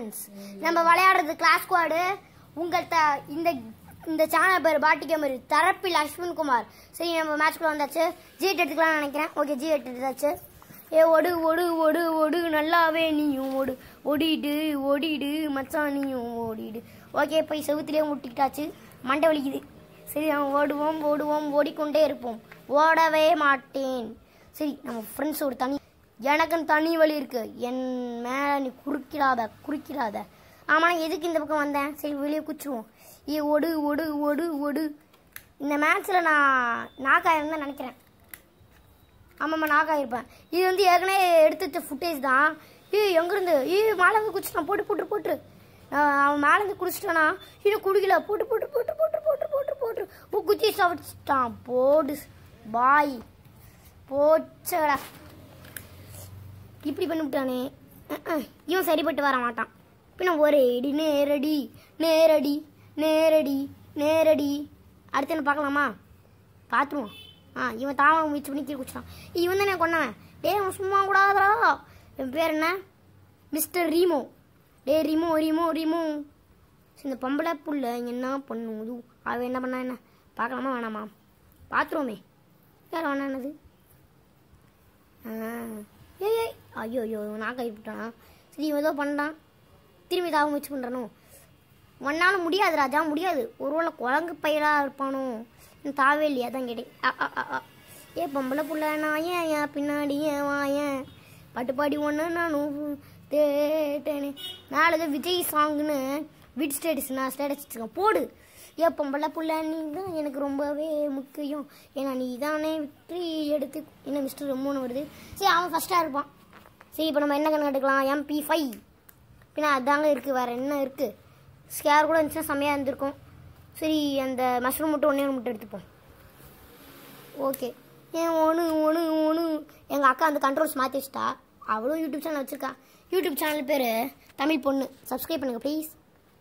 Friends நம்ம விளையாடுறது class squad உங்கள் த இந்த இந்த சேனல் பேர் பாட்டி கேமர் தரப்பில் அஸ்வின் குமார் சரி நம்ம மேட்ச்க்குள்ள வந்தாச்சு ஜி எட் எடுத்துக்கலாம்னு நினைக்கிறேன் ஓகே ஜி எட் எடுத்தாச்சு ஏ ஒடு ஒடு ஒடு ஒடு நல்லாவே நீயும் ஓடு ஓடிடு ஓடிடு மச்சான் நீயும் ஓடிடு ஓகே போய் செவுத்துலேயே முட்டிக்கிட்டாச்சு மண்டை வலிக்குது சரி நம்ம ஓடுவோம் ஓடுவோம் ஓடிக்கொண்டே இருப்போம் ஓடவே மாட்டேன் சரி நம்ம ஃப்ரெண்ட்ஸ் ஒரு தனி எனக்குன்னு தனி வழி இருக்கு என் மேலே நீ குறுக்கிடாத குறுக்கிடாத ஆமாம் எதுக்கு இந்த பக்கம் வந்தேன் சரி வெளியே குச்சிருவோம் ஏ ஒடு ஒடு ஒடு ஒடு இந்த மேட்ச்சில் நான் நாக்காயிரம் தான் நினைக்கிறேன் ஆமாம்மா நாக்காயிருப்பேன் இது வந்து ஏற்கனவே எடுத்து வச்ச ஃபுட்டேஜ் தான் ஏ எங்கேருந்து ஏ மேலே வந்து குடிச்சிட்டான் போட்டு போட்டு போட்டு ஆஹ் அவன் மேலே இருந்து குடிச்சிட்டானா இன்னும் குடிக்கல போட்டு போட்டு போட்டு போட்டு போட்டு போட்டு போட்டு ஓ குச்சி சாப்பிட்டான் போடு பாய் போச்சடா இப்படி பண்ணிவிட்டானே அஹ், அஹ், இவன் சரிப்பட்டு வர மாட்டான் பின்ன ஒரே இடி நேரடி நேரடி நேரடி நேரடி அடுத்து என்ன பார்க்கலாமா பார்த்துருவோம் ஆ இவன் தாவம் முயற்சி பண்ணி கீழே குடிச்சான் இவன் தானே கொண்டவன் டேய் அவன் சும்மா கூடாதா என் பேர் என்ன மிஸ்டர் ரீமோ டே ரீமோ ரீமோ ரீமோ சரி, இந்த பொம்பளை புள்ள என்ன பண்ணுது அவன் என்ன பண்ணா என்ன பார்க்கலாமா வேணாமா பார்த்துருவோமே யார் வேணா என்னது ஆ. ஏய் ஏய் ஐயோ ஐயோ நான் கைவிட்டானா சரி இவன் ஏதோ பண்ணான் திரும்பி தாவ முயற்சி பண்ணுறானோ ஒன்னால முடியாது ராஜா முடியாது ஒருவேளை குழங்கு பயிராக இருப்பானோ நான் தாவே இல்லையா தான் கேட்டேன் அ, அ, அ, அ. ஏ பொம்பளை புள்ள நான் ஏன் ஏன் பின்னாடி ஏன் வாயேன் பாட்டு பாடி ஒன்று நானும் தேட்டேனே நாளைக்கு விஜய் சாங்னு விட் ஸ்டேட்டஸ் நான் ஸ்டேட்டஸ் வச்சுருக்கேன் போடு ஏ பொம்பளை புள்ள நீ தான் எனக்கு ரொம்பவே முக்கியம் ஏன்னா நீ தானே விட்டு எடுத்து என்ன மிஸ்டர் ரொம்பன்னு வருது சரி அவன் ஃபஸ்ட்டாக இருப்பான் சரி இப்போ நம்ம என்ன கணக்கு எடுக்கலாம் எம்பி ஃபைவ் பின்ன அதாங்க இருக்குது வேறு என்ன இருக்குது ஸ்கேர் கூட இருந்துச்சுன்னா செம்மையாக இருந்திருக்கும் சரி அந்த மஷ்ரூம் மட்டும் ஒன்றே மட்டும் எடுத்துப்போம் ஓகே ஏன் ஒன்று ஒன்று ஒன்று எங்கள் அக்கா அந்த கண்ட்ரோல்ஸ் மாற்றி வச்சிட்டா அவளும் யூடியூப் சேனல் வச்சுருக்கா யூடியூப் சேனல் பேர் தமிழ் பொண்ணு சப்ஸ்கிரைப் பண்ணுங்கள் ப்ளீஸ்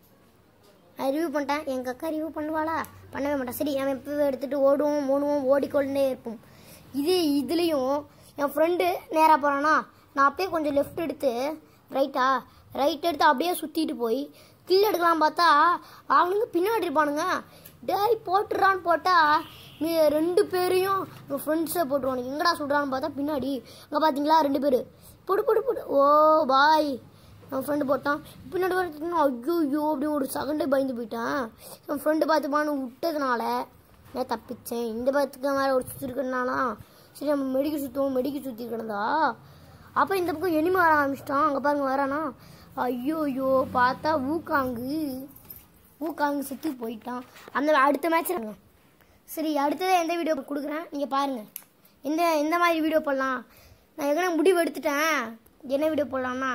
நான் ரிவ்யூ பண்ணிட்டேன் எங்கள் அக்கா ரிவ்யூ பண்ணுவாளா பண்ணவே மாட்டேன் சரி அவன் எப்போ எடுத்துகிட்டு ஓடுவோம் ஓடுவோம் ஓடிக்கொண்டே இருப்போம் இது இதுலேயும் என் ஃப்ரெண்டு நேராக போகிறானா நான் அப்படியே கொஞ்சம் லெஃப்ட் எடுத்து ரைட்டா ரைட் எடுத்து அப்படியே சுற்றிட்டு போய் கில் எடுக்கலாம் பார்த்தா அவனுங்க பின்னாடி இருப்பானுங்க டேய் போட்டுறான்னு போட்டால் நீ ரெண்டு பேரையும் எங்கள் ஃப்ரெண்ட்ஸை போட்டுருவானுங்க எங்கடா சுடுறான்னு பார்த்தா பின்னாடி அங்கே பார்த்தீங்களா ரெண்டு பேர் போடு போடு போடு ஓ பாய் என் ஃப்ரெண்டு போட்டான் பின்னாடி வரைக்கும் ஐயோ அப்படி ஒரு செகண்டே பயந்து போயிட்டான் என் ஃப்ரெண்டு பார்த்துப்பான்னு விட்டதுனால நான் தப்பிச்சேன் இந்த பக்கத்துக்கு மேலே ஒரு சுற்றி இருக்கிறனால சரி நம்ம மெடிக்கல் சுற்றுவோம் மெடிக்கல் சுற்றி கிடந்தா அப்போ இந்த பக்கம் எனிம வர ஆரம்பிச்சிட்டான் அங்கே பாருங்க வரானா ஐயோ ஐயோ பார்த்தா ஊக்காங்கு ஊக்காங்கு செத்து போயிட்டான் அந்த அடுத்த மேட்ச் சரி அடுத்தது எந்த வீடியோ கொடுக்குறேன் நீங்கள் பாருங்கள் எந்த எந்த மாதிரி வீடியோ போடலாம் நான் எங்கன்னா முடிவு எடுத்துட்டேன் என்ன வீடியோ போடலாம்னா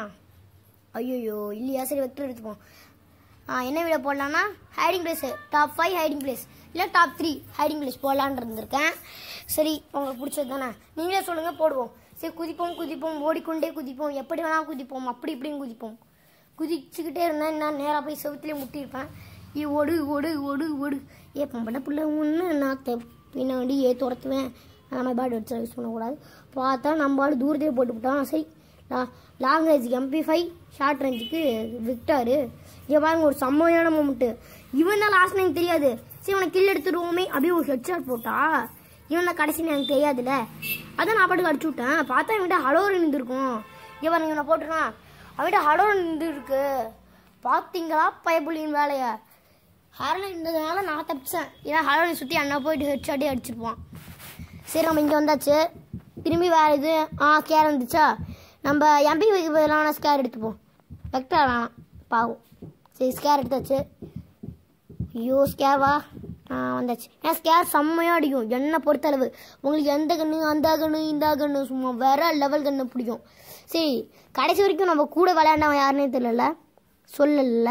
ஐயோயோ இல்லையா சரி வெக்டர் எடுத்துப்போம் ஆ என்ன வீடியோ போடலாம்னா hiding place top five hiding place இல்லை டாப் த்ரீ ஹைடிங் பிளேஸ் போடலான்னு இருந்திருக்கேன் சரி உங்களுக்கு பிடிச்சது தானே நீங்களே சொல்லுங்கள் போடுவோம் சரி குதிப்போம் குதிப்போம் ஓடிக்கொண்டே குதிப்போம் எப்படி வேணால் குதிப்போம் அப்படி இப்படியும் குதிப்போம் குதிச்சுக்கிட்டே இருந்தேன் நான் நேராக போய் செவுத்துலேயே முட்டியிருப்பேன் ஏ ஒடு ஒடு ஒடு ஒடு ஏ பொம்பளை பிள்ளை ஒன்று நான் தெ- பின்னாடி ஏ துரத்துவேன் நம்ம பேட் வச்சு யூஸ் பண்ணக்கூடாது பார்த்தா நம்ம ஆள் தூரத்தையே போட்டுவிட்டான் சரி லாங் ரேஞ்சுக்கு எம்பி ஃபைவ் ஷார்ட் ரேஞ்சுக்கு விக்டாரு இங்கே பாருங்க ஒரு செம்மையான மூமெண்ட்டு இவன் தான் லாஸ்ட் எனக்கு தெரியாது சரி உனக்கு கில் எடுத்துருவோமே அப்படியே ஒரு ஹெட் ஷாட் போட்டா இவன் தான் கடைசின்னு எனக்கு தெரியாதுல்ல அதான் நான் பாட்டுக்கு அடிச்சு விட்டேன் பார்த்தா இவன்கிட்ட ஹலோ இருந்திருக்கும் இங்கே பாருங்க இவனை போட்டுருக்கான் அவன்கிட்ட ஹலோ இருந்திருக்கு பார்த்தீங்களா பயப்புள்ளியின் வேலையை ஹாரன் இருந்ததுனால நான் தப்பிச்சேன் ஏன்னா ஹாரனை சுற்றி அண்ணா போயிட்டு ஹெட் ஷாட்டே அடிச்சிருப்பான் சரி நம்ம இங்கே வந்தாச்சு திரும்பி வேறு இது ஆ ஸ்கேர் வந்துச்சா நம்ம எம்பி வைக்க பதிலான ஸ்கேர் எடுத்துப்போம் வெக்டர் வேணாம் பாவம் சரி ஸ்கேர் எடுத்தாச்சு ஐயோ ஸ்கேர்வா ஆ வந்தாச்சு ஏன் ஸ்கேர் செம்மையாக அடிக்கும் என்னை பொறுத்தளவு உங்களுக்கு எந்த கண்ணு அந்த கண்ணு இந்த கண்ணு சும்மா வேற லெவல் கண்ணு பிடிக்கும் சரி கடைசி வரைக்கும் நம்ம கூட விளையாண்டவன் யாருன்னே தெரியல சொல்லல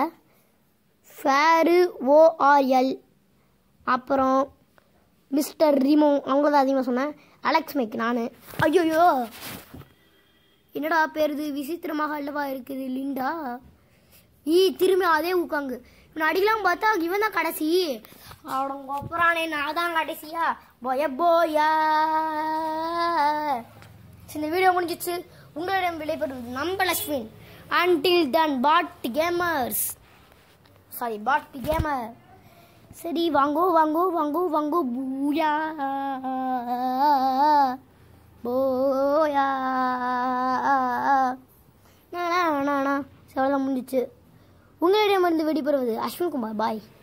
ஃபேரு ஓஆர்எல் அப்புறம் மிஸ்டர் ரிமோ அவங்க தான் அதிகமாக சொன்னேன் அலெக்ஸ் மைக் நான் ஐயோயோ என்னடா பேர் இது விசித்திரமாக அல்லவா இருக்குது லிண்டா ஈ திரும்பி அதே ஊக்காங்கு இவன் அடிக்கலாம் பார்த்தா இவன் தான் கடைசி அவனங்க அப்புறானே நான் தான் கடைசியா போய போயா சரி, இந்த வீடியோ முடிஞ்சிச்சு உங்களிடம் விடைபெறுவது நம்ம லக்ஷ்மின் அன்டில் டன் bot gamers sorry bot gamer சரி வாங்கோ வாங்கோ வாங்கோ வாங்கோ பூயா போயா நானா நானா செவலம் முடிஞ்சிச்சு உங்களிடமிருந்து வெடிபெறுவது அஸ்வின் குமார் பாய்